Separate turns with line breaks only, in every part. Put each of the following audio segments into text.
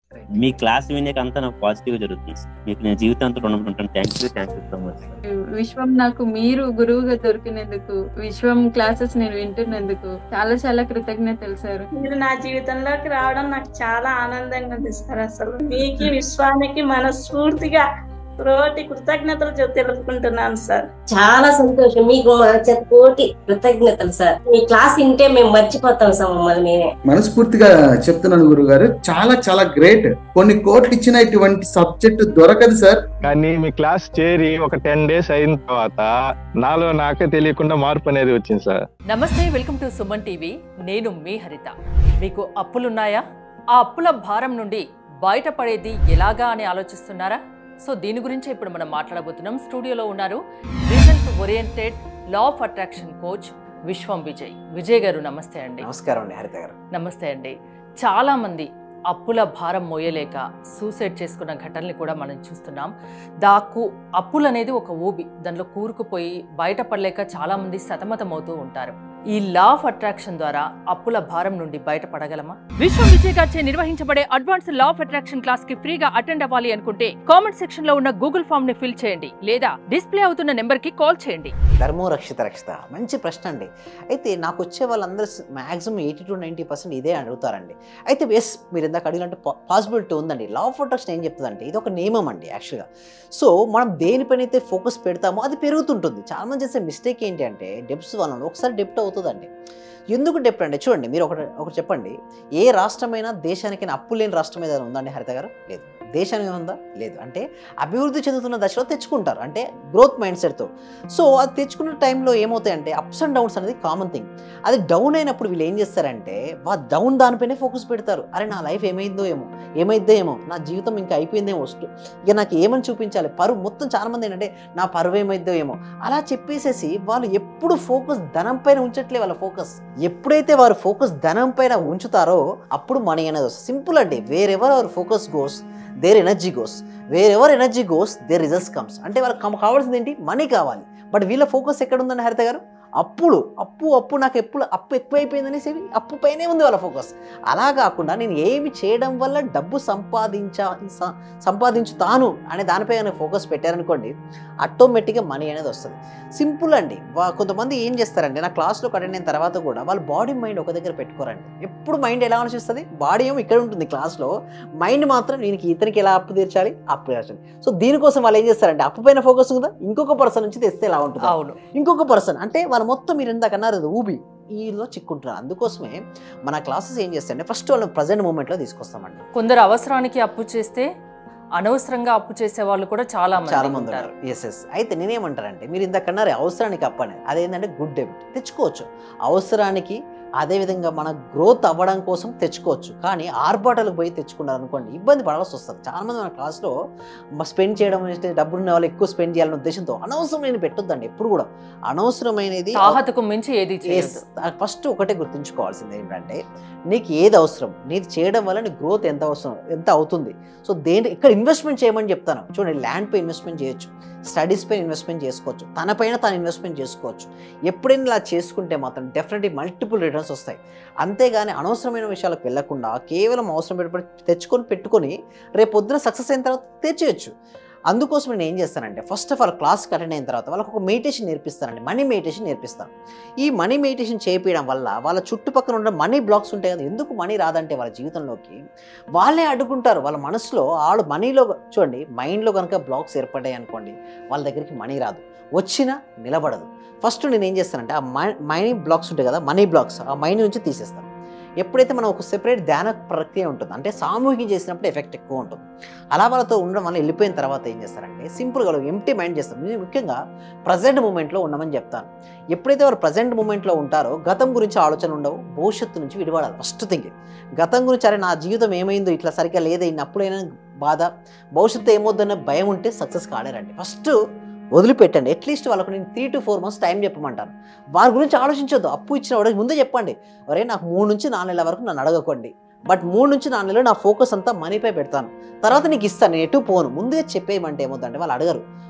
మీ class వినేక అంతా నాకు positive గా జరుగుతుంది సార్. మీకు నేను జీవితాంతం రుణపడి ఉంటాను thank you thank you so much
Vishwam నాకు మీరు గురువుగా దొరికినందుకు విశ్వం క్లాసెస్ నేను వింటున్నందుకు చాలా చాలా కృతజ్ఞతలు సార్
మీరు నా జీవితంలోకి రావడం నాకు చాలా ఆనందంగా ఉంది సార్ అసలు మీకు విశ్వానికి మనస్ఫూర్తిగా రోటి కృతజ్ఞతలు చెప్ తెలుపుకుంటున్నాను సార్
చాలా సంతోషం మీకు మా చేత కోటి కృతజ్ఞతలు సార్ మీ క్లాస్ వింటే మేము మర్చిపోతాం సార్ మమ్మల్ని మేమే
మనస్ఫూర్తిగా చెప్తున్నాను గురుగారు చాలా చాలా గ్రేట్ కొన్ని కోట్లు ఇచ్చిన ఇటువంటి సబ్జెక్ట్ దొరకదు సార్
కానీ మీ క్లాస్ చేరి ఒక టెన్ డేస్ అయిన తర్వాత నాలో నాకే తెలియకుండా మార్పు అనేది వచ్చింది సార్
నమస్తే వెల్కమ్ టు సుమన్ టీవీ నేను మీ హరిత మీకు అప్పులున్నాయా ఆ అప్పుల భారం నుండి బయటపడేది ఎలాగా అని ఆలోచిస్తున్నారా సో దీని గురించి ఇప్పుడు మనం మాట్లాడబోతున్నాం స్టూడియోలో ఉన్నారు result oriented law of attraction coach Vishwam Vijay Vijay garu నమస్తే అండి
నమస్కారం అండి హరిత గారు
నమస్తే అండి చాలా మంది అప్పుల భారం మోయలేక సూసైడ్ చేసుకున్న ఘటనల్ని కూడా మనం చూస్తున్నాం దాకు అప్పులు అనేది ఒక ఊబి దానిలో కూరుకుపోయి బయటపడలేక చాలా మంది సతమతమవుతూ ఉంటారు ఈ లా ఆఫ్ అట్రాక్షన్ ద్వారా అప్పుల భారం నుండి బయటపడగలమా విశ్వం విజయ్ గారిచే నిర్వహించబడే advance law of attraction class కి ఫ్రీగా అటెండ్ అవ్వాలి అనుకుంటే కామెంట్ సెక్షన్ లో ఉన్న గూగుల్ ఫామ్ ని ఫిల్ చేయండి లేదా డిస్ప్లే అవుతున్న నెంబర్ కి కాల్ చేయండి
ధర్మో రక్షిత రక్షిత మంచి ప్రశ్న అండి అయితే నాకు వచ్చే వాళ్ళందరూ maximum eighty to ninety percent ఇదే అడుగుతారండి అయితే ఎస్ మీరు ఇందాక అడిగినట్టు పాసిబిలిటీ ఉందండి లా ఆఫ్ అట్రాక్షన్ ఏం చెప్తుందంటే ఇది ఒక నియమం అండి యాక్చువల్గా సో మనం దేనిపైన అయితే ఫోకస్ పెడతామో అది పెరుగుతుంటుంది చాలా మంది చేసే మిస్టేక్ ఏంటి అంటే డెప్స్ వలన ఒకసారి డెప్ట్ అవుతుందండి ఎందుకు డెప్ట్ అంటే చూడండి మీరు ఒకటి ఒకటి చెప్పండి ఏ రాష్ట్రమైనా దేశానికైనా అప్పు లేని రాష్ట్రం ఏదైనా ఉందండి హరిత గారు లేదు దేశానికి ఉందా లేదు అంటే అభివృద్ధి చెందుతున్న దశలో తెచ్చుకుంటారు అంటే గ్రోత్ మైండ్ సెట్తో సో అది తెచ్చుకున్న టైంలో ఏమవుతాయంటే అప్స్ అండ్ డౌన్స్ అనేది కామన్ థింగ్ అది డౌన్ అయినప్పుడు వీళ్ళు ఏం చేస్తారంటే వా డౌన్ దానిపైనే ఫోకస్ పెడతారు అరే నా లైఫ్ ఏమైందో ఏమో ఏమైద్దో ఏమో నా జీవితం ఇంకా అయిపోయిందేమో ఇక నాకు ఏమని చూపించాలి పరువు మొత్తం చాలా మంది ఏంటంటే నా పరువు ఏమైద్దో ఏమో అలా చెప్పేసేసి వాళ్ళు ఎప్పుడు ఫోకస్ ధనం పైన ఉంచట్లే వాళ్ళ ఫోకస్ ఎప్పుడైతే వారు ఫోకస్ ధనం పైన ఉంచుతారో అప్పుడు మనీ అనేది వస్తుంది సింపుల్ అండి wherever our focus goes there energy goes wherever energy goes there results comes అంటే వాళ్ళకి కమ- కావాల్సింది ఏంటి మనీ కావాలి బట్ వీళ్ళ ఫోకస్ ఎక్కడ ఉందండి హరిత గారు అప్పులు అప్పు అప్పు నాకు ఎప్పుడు అప్పు ఎక్కువైపోయిందనేసి అప్పు పైనే ఉంది వాళ్ళ ఫోకస్ అలా కాకుండా నేను ఏమి చేయడం వల్ల డబ్బు సంపాదించా స- సంపాదించుతాను అనే దానిపై ఫోకస్ పెట్టారనుకోండి ఆటోమేటిక్గా మనీ అనేది వస్తుంది సింపుల్ అండి వా- కొంతమంది ఏం చేస్తారంటే నా క్లాస్లో అటెండ్ అయిన తర్వాత కూడా వాళ్ళు బాడీ మైండ్ ఒక దగ్గర పెట్టుకోరండి ఎప్పుడు మైండ్ ఎలా ఆలోచిస్తుంది బాడీ ఏమో ఇక్కడ ఉంటుంది క్లాస్లో మైండ్ మాత్రం దీనికి ఇతనికి ఎలా అప్పు తీర్చాలి అప్పు తీర్చాలి సో దీనికోసం వాళ్ళు ఏం చేస్తారంటే అప్పు పైన ఫోకస్ ఉందా ఇంకొక పర్సన్ నుంచి తెస్తే ఎలా ఉంటుంది
అవును
ఇంకొక పర్సన్ అంటే వాళ్ళు మొత్తం మీరు ఇందాక అన్నారు అది ఊబి ఈలో చిక్కుంటున్నారు అందుకోసమే మన క్లాసెస్ ఏం చేస్తారంటే ఫస్ట్ వాళ్ళని ప్రజెంట్ మూమెంట్లో తీసుకొస్తామండి
కొందరు అవసరానికి అప్పు చేస్తే అనవసరంగా అప్పు చేసే వాళ్ళు కూడా చాలా
చాలా
మంది
మంది
ఉంటారు
ఉన్నారు ఎస్ ఎస్ అయితే నేనేమంటారంటే మీరు ఇందాక అన్నారు అవసరానికి అప్పు అనేది అదేంటంటే గుడ్ డెబిట్ తెచ్చుకోవచ్చు అవసరానికి అదేవిధంగా మన గ్రోత్ అవ్వడం కోసం తెచ్చుకోవచ్చు కానీ ఆర్భాటాలకు పోయి తెచ్చుకున్నారు అనుకోండి ఇబ్బంది పడాల్సి వస్తుంది చాలా మంది మన క్లాస్లో స్పెండ్ చేయడం అంటే డబ్బులు ఉన్న వాళ్ళు ఎక్కువ స్పెండ్ చేయాలనే ఉద్దేశంతో అనవసరమైన పెట్టొద్దండి ఎప్పుడు కూడా అనవసరమైనది
తాహతకు మించి ఏది చేయొద్దు
ఫస్ట్ ఒకటే గుర్తుంచుకోవాల్సింది ఏంటంటే నీకు ఏది అవసరం నీది చేయడం వల్ల నీ గ్రోత్ ఎంత అవసరం ఎంత అవుతుంది సో దేని ఇక్కడ ఇన్వెస్ట్మెంట్ చేయమని చెప్తాను చూడండి ల్యాండ్ పై ఇన్వెస్ట్మెంట్ చేయొచ్చు స్టడీస్ పై ఇన్వెస్ట్మెంట్ చేసుకోవచ్చు తన పైన తాను ఇన్వెస్ట్మెంట్ చేసుకోవచ్చు ఎప్పుడైనా ఇలా చేసుకుంటే మాత్రం డెఫినెట్లీ మల్టిపుల్ రిటర్న్స్ వస్తాయి అంతేగాని అనవసరమైన విషయాలకు వెళ్ళకుండా కేవలం అవసరం పెట్టుబడి తెచ్చుకొని పెట్టుకొని రేపు పొద్దున సక్సెస్ అయిన తర్వాత తెచ్చేయచ్చు అందుకోసం నేను ఏం చేస్తానంటే ఫస్ట్ ఆఫ్ ఆల్ క్లాస్కి అటెండ్ అయిన తర్వాత వాళ్ళకి ఒక మెడిటేషన్ నేర్పిస్తానండి మనీ మెడిటేషన్ నేర్పిస్తాను ఈ మనీ మెడిటేషన్ చేపించడం వల్ల వాళ్ళ చుట్టుపక్కల ఉన్న మనీ బ్లాక్స్ ఉంటాయి కదా ఎందుకు మనీ రాదంటే వాళ్ళ జీవితంలోకి వాళ్ళే అడ్డుకుంటారు వాళ్ళ మనసులో వాళ్ళు మనీలో చూడండి మైండ్లో కనుక బ్లాక్స్ ఏర్పడ్డాయి అనుకోండి వాళ్ళ దగ్గరికి మనీ రాదు వచ్చినా నిలబడదు ఫస్ట్ నేను ఏం చేస్తానంటే ఆ మనీ బ్లాక్స్ ఉంటాయి కదా మనీ బ్లాక్స్ ఆ మైండ్ నుంచి తీసేస్తాను ఎప్పుడైతే మనం ఒక సెపరేట్ ధ్యాన ప్రక్రియ ఉంటుంది అంటే సామూహికం చేసినప్పుడు ఎఫెక్ట్ ఎక్కువ ఉంటుంది అలా వాళ్ళతో ఉండడం వల్ల వెళ్ళిపోయిన తర్వాత ఏం చేస్తారంటే సింపుల్గా ఎంటీ మైండ్ చేస్తారు నేను ముఖ్యంగా ప్రజెంట్ మూమెంట్లో ఉండమని చెప్తాను ఎప్పుడైతే వారు ప్రజెంట్ మూమెంట్లో ఉంటారో గతం గురించి ఆలోచన ఉండవు భవిష్యత్తు నుంచి విడిపడాలి ఫస్ట్ థింగ్ గతం గురించి అరే నా జీవితం ఏమైందో ఇట్లా సరిగ్గా లేదా ఇన్ని అప్పుడైనా బాధ భవిష్యత్తు ఏమవుద్దన్న భయం ఉంటే సక్సెస్ కాడారండి ఫస్ట్ వదిలిపెట్టండి అట్లీస్ట్ వాళ్ళకు నేను three to four months time చెప్పమంటాను వారి గురించి ఆలోచించొద్దు అప్పు ఇచ్చిన వాడికి ముందే చెప్పండి ఒరే నాకు మూడు నుంచి నాలుగు నెలల వరకు నన్ను అడగకండి బట్ మూడు నుంచి నాలుగు నెలలు నా ఫోకస్ అంతా మనీపై పెడతాను తర్వాత నీకు ఇస్తాను నేను ఎటు పోను ముందే చెప్పేయమంటే ఏమవుతుందంటే వాళ్ళు అడగరు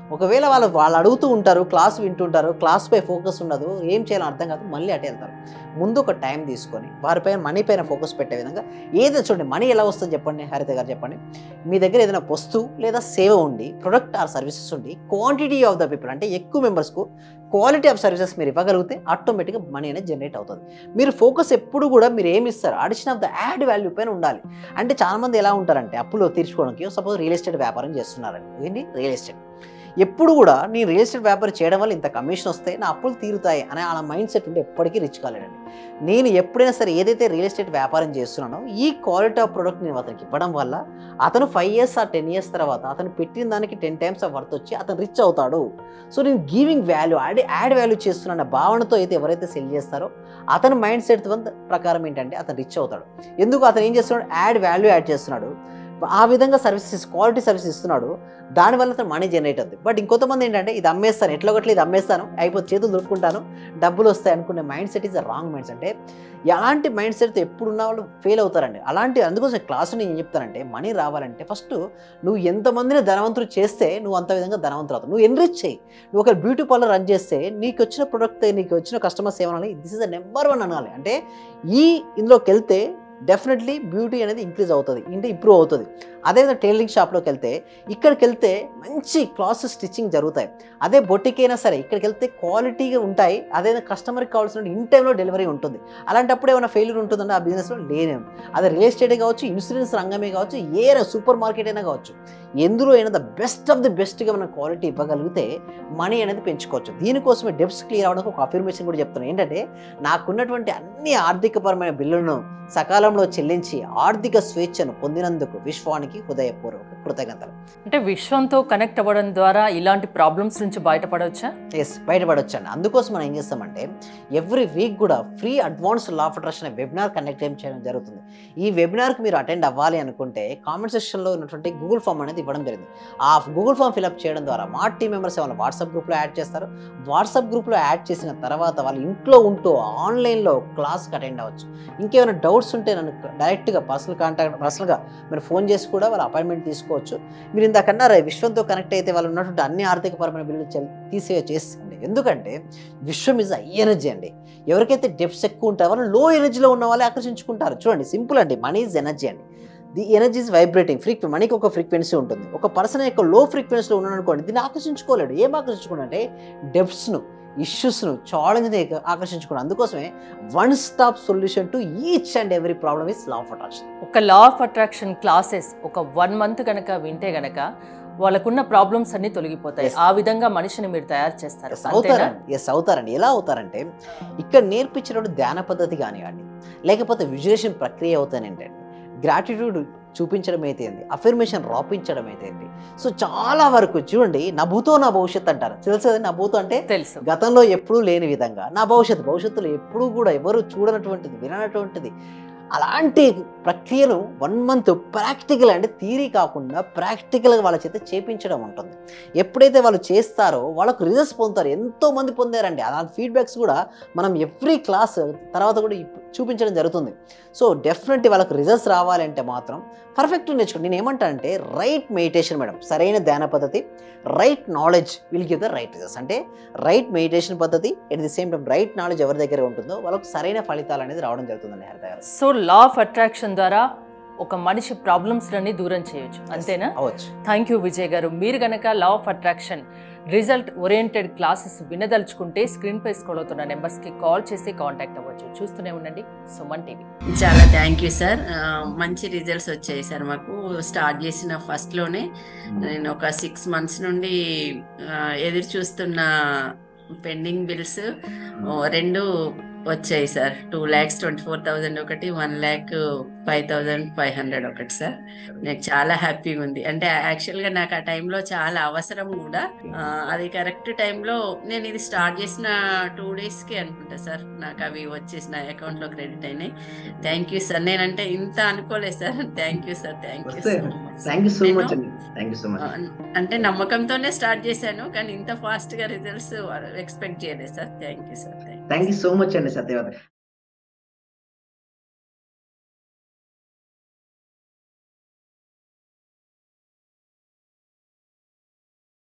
ఒకవేళ వాళ్ళు వాళ్ళు అడుగుతూ ఉంటారు క్లాస్ వింటుంటారు క్లాస్ పై ఫోకస్ ఉండదు ఏం చేయాలో అర్థం కాదు మళ్ళీ అటే వెళ్తారు ముందు ఒక టైం తీసుకొని వారిపైన మనీ పైన ఫోకస్ పెట్టే విధంగా ఏదో చూడండి మనీ ఎలా వస్తుంది చెప్పండి హరిత గారు చెప్పండి మీ దగ్గర ఏదైనా వస్తువు లేదా సేవ ఉండి ప్రొడక్ట్ ఆర్ సర్వీసెస్ ఉండి క్వాంటిటీ ఆఫ్ ద పీపుల్ అంటే ఎక్కువ మెంబర్స్కు క్వాలిటీ ఆఫ్ సర్వీసెస్ మీరు ఇవ్వగలిగితే ఆటోమేటిక్గా మనీ అనేది జనరేట్ అవుతుంది మీరు ఫోకస్ ఎప్పుడు కూడా మీరు ఏమి ఇస్తారు addition of the add value పైన ఉండాలి అంటే చాలా మంది ఎలా ఉంటారంటే అప్పులు తీర్చుకోవడానికి సపోజ్ రియల్ ఎస్టేట్ వ్యాపారం చేస్తున్నారండి ఏంటి రియల్ ఎస్టేట్ ఎప్పుడు కూడా నేను రియల్ ఎస్టేట్ వ్యాపారం చేయడం వల్ల ఇంత కమిషన్ వస్తే నా అప్పులు తీరుతాయి అనే అలా మైండ్ సెట్ ఉంటే ఎప్పటికీ రిచ్ కాలేడండి నేను ఎప్పుడైనా సరే ఏదైతే రియల్ ఎస్టేట్ వ్యాపారం చేస్తున్నానో ఈ క్వాలిటీ ఆఫ్ ప్రోడక్ట్ నేను అతనికి ఇవ్వడం వల్ల అతను ఫైవ్ ఇయర్స్ ఆ టెన్ ఇయర్స్ తర్వాత అతను పెట్టిన దానికి టెన్ టైమ్స్ ఆఫ్ వర్త్ వచ్చి అతను రిచ్ అవుతాడు సో నేను giving value add add value చేస్తున్న భావనతో అయితే ఎవరైతే సెల్ చేస్తారో అతని మైండ్ సెట్ ప్రకారం ఏంటంటే అతను రిచ్ అవుతాడు ఎందుకు అతను ఏం చేస్తున్నాడు యాడ్ వాల్యూ యాడ్ చేస్తున్నాడు ఆ విధంగా సర్వీసెస్ క్వాలిటీ సర్వీస్ ఇస్తున్నాడు దానివల్ల అతను మనీ జనరేట్ అవుతుంది బట్ ఇంకొంతమంది ఏంటంటే ఇది అమ్మేస్తాను ఎట్లా ఒకటి ఇది అమ్మేస్తాను అయిపోతే చేతులు దొరుకుంటాను డబ్బులు వస్తాయి అనుకునే mindset is a wrong mind అంటే ఎలాంటి మైండ్ సెట్తో ఎప్పుడు ఉన్న వాళ్ళు ఫెయిల్ అవుతారండి అలాంటి అందుకోసం క్లాస్ నేను ఏం చెప్తానంటే మనీ రావాలంటే ఫస్ట్ నువ్వు ఎంతమందిని ధనవంతులు చేస్తే నువ్వు అంత విధంగా ధనవంతులు అవుతావు నువ్వు ఎన్రిచ్ చేయి నువ్వు ఒక బ్యూటీ పార్లర్ రన్ చేస్తే నీకు వచ్చిన ప్రొడక్ట్ నీకు వచ్చిన కస్టమర్స్ ఏమనాలి this is the number one అనాలి అంటే ఈ ఇందులోకి వెళ్తే డెఫినెట్లీ బ్యూటీ అనేది ఇంక్రీజ్ అవుతుంది అంటే ఇంప్రూవ్ అవుతుంది అదేవిధంగా టైలరింగ్ షాప్లోకి వెళ్తే ఇక్కడికి వెళ్తే మంచి క్లాస్ స్టిచ్చింగ్ జరుగుతాయి అదే బొట్టికి అయినా సరే ఇక్కడికి వెళ్తే క్వాలిటీగా ఉంటాయి అదే కస్టమర్కి కావాల్సిన ఇన్ టైంలో డెలివరీ ఉంటుంది అలాంటప్పుడు ఏమైనా ఫెయిల్యూర్ ఉంటుందంటే ఆ బిజినెస్లో లేనేం అదే రియల్ ఎస్టేట్ కావచ్చు ఇన్సూరెన్స్ రంగమే కావచ్చు ఏ సూపర్ మార్కెట్ అయినా కావచ్చు ఎందులో అయినా ద బెస్ట్ ఆఫ్ ది బెస్ట్గా మనం క్వాలిటీ ఇవ్వగలిగితే మనీ అనేది పెంచుకోవచ్చు దీనికోసమే డెప్స్ క్లియర్ అవడానికి ఒక అఫర్మేషన్ కూడా చెప్తున్నాను ఏంటంటే నాకున్నటువంటి అన్ని ఆర్థికపరమైన బిల్లులను సకాలంలో చెల్లించి ఆర్థిక స్వేచ్ఛను పొందినందుకు విశ్వానికి హృదయపూర్వక కృతజ్ఞతలు
అంటే విశ్వంతో కనెక్ట్ అవ్వడం ద్వారా ఇలాంటి ప్రాబ్లమ్స్ నుంచి బయటపడవచ్చా
ఎస్ బయటపడొచ్చండి అందుకోసం మనం ఏం చేస్తామంటే ఎవ్రీ వీక్ కూడా free advance law of attraction అనే వెబినార్ కండక్ట్ చేయడం జరుగుతుంది ఈ వెబినార్కి మీరు అటెండ్ అవ్వాలి అనుకుంటే కామెంట్ సెక్షన్లో ఉన్నటువంటి గూగుల్ ఫామ్ అనేది ఇవ్వడం జరిగింది ఆ గూగుల్ ఫామ్ ఫిల్అప్ చేయడం ద్వారా మా టీం మెంబర్స్ వాళ్ళ వాట్సాప్ గ్రూప్లో యాడ్ చేస్తారు వాట్సాప్ గ్రూప్లో యాడ్ చేసిన తర్వాత వాళ్ళు ఇంట్లో ఉంటూ ఆన్లైన్లో క్లాస్కి అటెండ్ అవ్వచ్చు ఇంకేమైనా డౌట్స్ ఉంటే నన్ను డైరెక్ట్గా పర్సనల్ కాంటాక్ట్ పర్సనల్గా మీరు ఫోన్ చేసి కూడా వాళ్ళ అపాయింట్మెంట్ తీసుకోవచ్చు మీరు ఇందాకన్నారు విశ్వంతో కనెక్ట్ అయితే వాళ్ళు ఉన్నటువంటి అన్ని ఆర్థికపరమైన బిల్లులు చెల్- తీసే చేసేయండి ఎందుకంటే విశ్వం ఇస్ హై ఎనర్జీ అండి ఎవరికైతే డెప్స్ ఎక్కువ ఉంటారో వాళ్ళు లో ఎనర్జీలో ఉన్న వాళ్ళే ఆకర్షించుకుంటారు చూడండి సింపుల్ అండి మనీ ఈజ్ ఎనర్జీ అండి ది ఎనర్జీ ఇస్ వైబ్రేటింగ్ ఫ్రీక్వెన్ మనీకి ఒక ఫ్రీక్వెన్సీ ఉంటుంది ఒక పర్సన్ యొక్క లో ఫ్రీక్వెన్సీలో ఉన్నాడు అనుకోండి దీన్ని ఆకర్షించుకోలేడు ఏం ఆకర్షించుకోండి అంటే డెప్స్ను ఇష్యూస్ను ఛాలెంజ్ని ఆకర్షించుకోండి అందుకోసమే one stop solution to each and every problem is law of attraction
ఒక లా ఆఫ్ అట్రాక్షన్ క్లాసెస్ ఒక వన్ మంత్ కనుక వింటే గనక వాళ్ళకున్న ప్రాబ్లమ్స్ అన్ని తొలగిపోతాయి
Yes.
ఆ విధంగా మనిషిని మీరు తయారు చేస్తారు
ఎస్
అంతేనా?
అవుతారండి ఎస్ అవుతారండి ఎలా అవుతారంటే ఇక్కడ నేర్పించినప్పుడు ధ్యాన పద్ధతి కానివ్వండి లేకపోతే విజులేషన్ ప్రక్రియ అవుతానంటే గ్రాటిట్యూడ్ చూపించడం అయితే ఏంటి అఫర్మేషన్ రాపించడం అయితే ఏంటి సో చాలా వరకు చూడండి నా భూతో నా భవిష్యత్ అంటారు తెలుసు కదా నా భూతో అంటే
తెలుసు
గతంలో ఎప్పుడూ లేని విధంగా నా భవిష్యత్తు భవిష్యత్తులో ఎప్పుడూ కూడా ఎవరు చూడనటువంటిది విననటువంటిది అలాంటి ప్రక్రియను వన్ మంత్ ప్రాక్టికల్ అంటే థీరీ కాకుండా ప్రాక్టికల్గా వాళ్ళ చేత చేపించడం ఉంటుంది ఎప్పుడైతే వాళ్ళు చేస్తారో వాళ్ళకు రిజల్ట్స్ పొందుతారు ఎంతో మంది పొందారండి అలాంటి ఫీడ్బ్యాక్స్ కూడా మనం ఎవ్రీ క్లాస్ తర్వాత కూడా ఇప్- చూపించడం జరుగుతుంది సో డెఫినెట్లీ వాళ్ళకి రిజల్ట్స్ రావాలంటే మాత్రం పర్ఫెక్ట్ నేర్చుకోండి నేను ఏమంటానంటే రైట్ మెడిటేషన్ మేడం సరైన ధ్యాన పద్ధతి right knowledge will give the right results అంటే రైట్ మెడిటేషన్ పద్ధతి at the same time right knowledge ఎవరి దగ్గర ఉంటుందో వాళ్ళకు సరైన ఫలితాలు అనేది రావడం జరుగుతుందండి హరిత గారు
సో లా ఆఫ్ అట్రాక్షన్ ద్వారా ఒక మనిషి ప్రాబ్లమ్స్ అన్ని దూరం చేయొచ్చు అంతేనా
అవచ్చు
థ్యాంక్ యూ విజయ్ గారు మీరు గనక law of attraction result oriented classes వినదలుచుకుంటే స్క్రీన్ పై స్క్రోల్ అవుతున్న నెంబర్స్కి కాల్ చేసి కాంటాక్ట్ అవ్వచ్చు చూస్తూనే ఉండండి సుమన్ టీవీ
చాలా థ్యాంక్ యూ సార్ ఆ, మంచి రిజల్ట్స్ వచ్చాయి సార్ మాకు స్టార్ట్ చేసిన ఫస్ట్ లోనే నేను ఒక సిక్స్ మంత్స్ నుండి ఆ, ఎదురు చూస్తున్న పెండింగ్ బిల్స్ రెండు వచ్చాయి sir two lakhs twenty four thousand ఒకటి one lakh five thousand five hundred ఒకటి సార్ నాకు చాలా హ్యాపీగా ఉంది అంటే యాక్చువల్గా నాకు ఆ టైంలో చాలా అవసరం కూడా ఆ, అది కరెక్ట్ టైంలో నేను ఇది స్టార్ట్ చేసిన టూ డేస్కి అనుకుంటా సార్ నాకు అవి వచ్చేసి నా అకౌంట్లో క్రెడిట్ అయినాయి థ్యాంక్ యూ సార్ నేనంటే ఇంత అనుకోలేదు sir thank you sir thank you
thank you so much అండి థ్యాంక్ యూ సో మచ్
అంటే నమ్మకంతోనే స్టార్ట్ చేశాను కానీ ఇంత ఫాస్ట్ గా రిజల్ట్స్ ఎక్స్పెక్ట్ చేయలేదు sir thank you sir
thank you so much అండి సత్యవతి